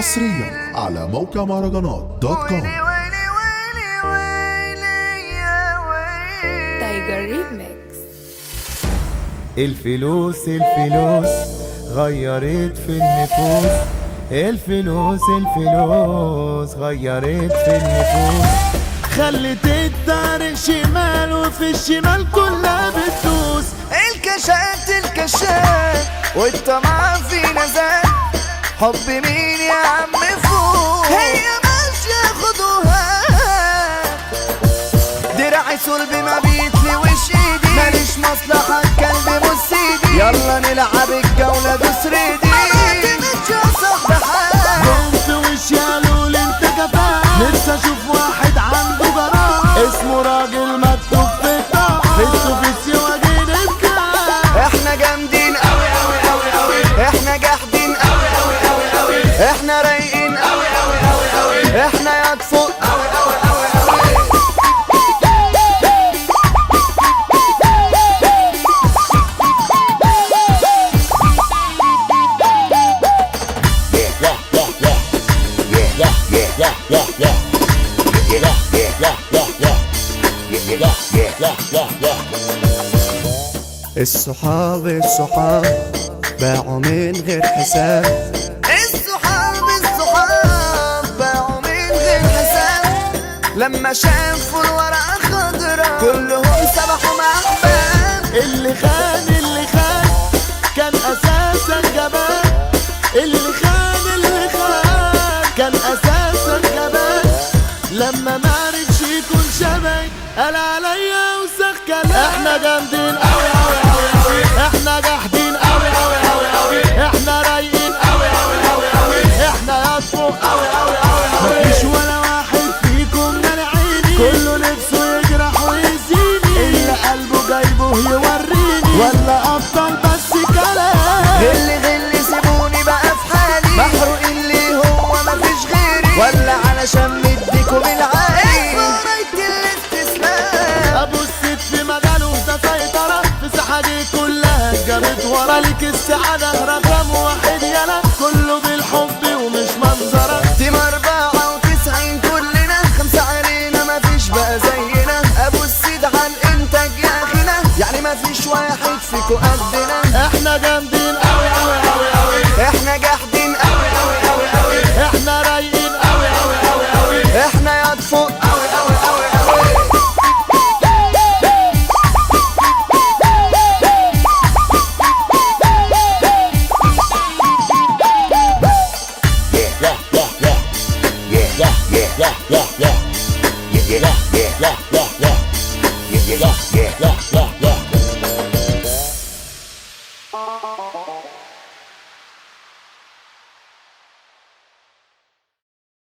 حصريا على موقع مهرجانات دوت كوم ويلي ويلي ويلي يا ويلي تايجر ريميكس الفلوس الفلوس غيرت في النفوس الفلوس الفلوس غيرت في النفوس خلت الطريق شمال وفي الشمال كلها بتدوس الكشات الكشات والطمع في نزال حب مين يا عم فوق هي ماشية خدوها دراعي صلب ما بيتلوش ايدي ماليش مصلحة الكلب مسيدي يلا نلعب الجولة دوس ريدي مش يا صاحبي حال جم في وشي قالوا لي انت كفاء نفسي اشوف واحد عنده جرأة اسمه راجل مكتوب في الطاقة حسه في السواجين الكاس احنا جامدين قوي قوي قوي قوي احنا جاحدين قوي قوي قوي قوي احنا رايقين قوي قوي قوي قوي احنا يطفو قوي قوي قوي قوي الصحاب الصحاب باعوا من غير حساب الصحاب الصحاب باعوا من غير حساب لما شافوا الورقة خضرا كلهم سبحوا مع احباب اللي خان اللي خان كان اساسا جبان اللي خان اللي خان كان اساسا جبان لما ما عرفش يكون شبهي قال عليا وسخ كلام احنا جامدين قوي قوي قوي قوي احنا جاحدين قوي قوي قوي قوي احنا رايقين قوي قوي قوي قوي احنا يطفو قوي قوي قوي قوي مفيش ولا واحد فيكم من عيني كله نفسه يجرح ويزيني اللي قلبه جايبه يوريني ولا افضل بس كلام غل غل سيبوني بقى في حالي محروقين ليه هو مفيش غيري ولا علشان مديكم العالي راية الاستسلام ابو الست في مجاله ده سيطرة في ساحة دي كلها جابت ورا ليك السعادة رقم واحد يلا كله بالحب ومش منظرة تيم أربعة وتسعين كلنا خمسة علينا مفيش بقى زينا أبو السيد على الإنتاج يا أخينا يعني مفيش واحد فيكو قدنا احنا جامدين قوي قوي قوي قوي إحنا جاحدين أوي أوي أوي أوي احنا رايقين قوي قوي قوي قوي إحنا يطفو أوي أوي أوي أوي yeah, yeah, yeah, yeah, yeah, yeah, yeah.